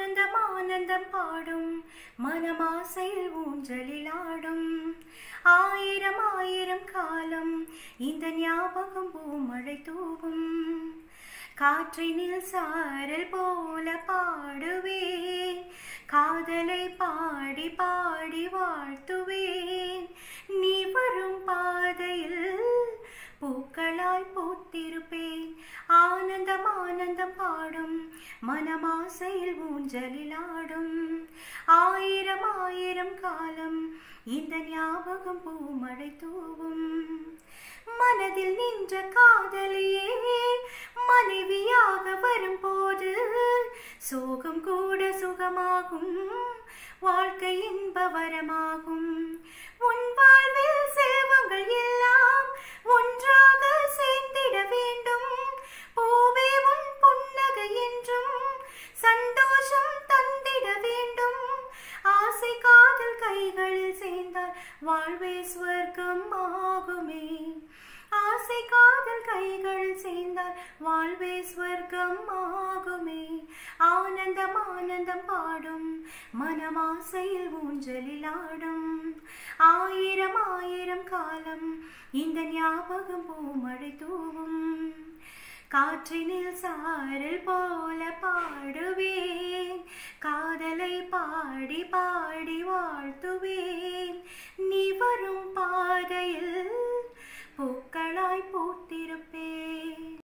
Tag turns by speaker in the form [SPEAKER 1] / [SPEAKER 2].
[SPEAKER 1] ஆனந்தம் ஆனந்தம் பாடும் மனமாசையில் ஊஞ்சலில் ஆடும் ஆயிரம் ஆயிரம் காலம் இந்த ஞாபகம் பூமழை தூவும் காற்றினில் சாரல் போல பாடுவேன் காதலை பாடி பாடி வாழ்த்துவேன் நீ வரும் பாதையில் பூக்களாய் பூத்திருப்பேன் ஆனந்தம் ஆனந்தம் பாடும் மனமாசையில் ஊஞ்சலில் ஆடும் ஆயிரம் ஆயிரம் காலம் இந்த ஞாபகம் பூமழை தூவும் மனதில் நின்ற காதலியே மனைவியாக வரும்போது சோகம் கூட சுகமாகும் வாழ்க்கை இன்ப வரமாகும் உன் வாழ்வில் செல்வங்கள் எல்லாம் ஒன்றாக சேர்ந்திட வேண்டும் பூவே உன் புன்னகை என்றும் சந்தோஷம் தந்திட வேண்டும் ஆசை காதல் கைகளில் சேர்ந்தால் வாழ்வே ஸ்வர்க்கம் ஆகுமே ஆசை காதல் கைகள் சேர்ந்தால் வாழ்வே ஸ்வர்க்கம் ஆகுமே ஆனந்தம் ஆனந்தம் பாடும் மனமாசையில் ஊஞ்சலில் ஆடும் ஆயிரம் ஆயிரம் காலம் இந்த ஞாபகம் பூமழை தூவும் காற்றினில் சாரல் போல பாடுவேன் காதலை பாடி பா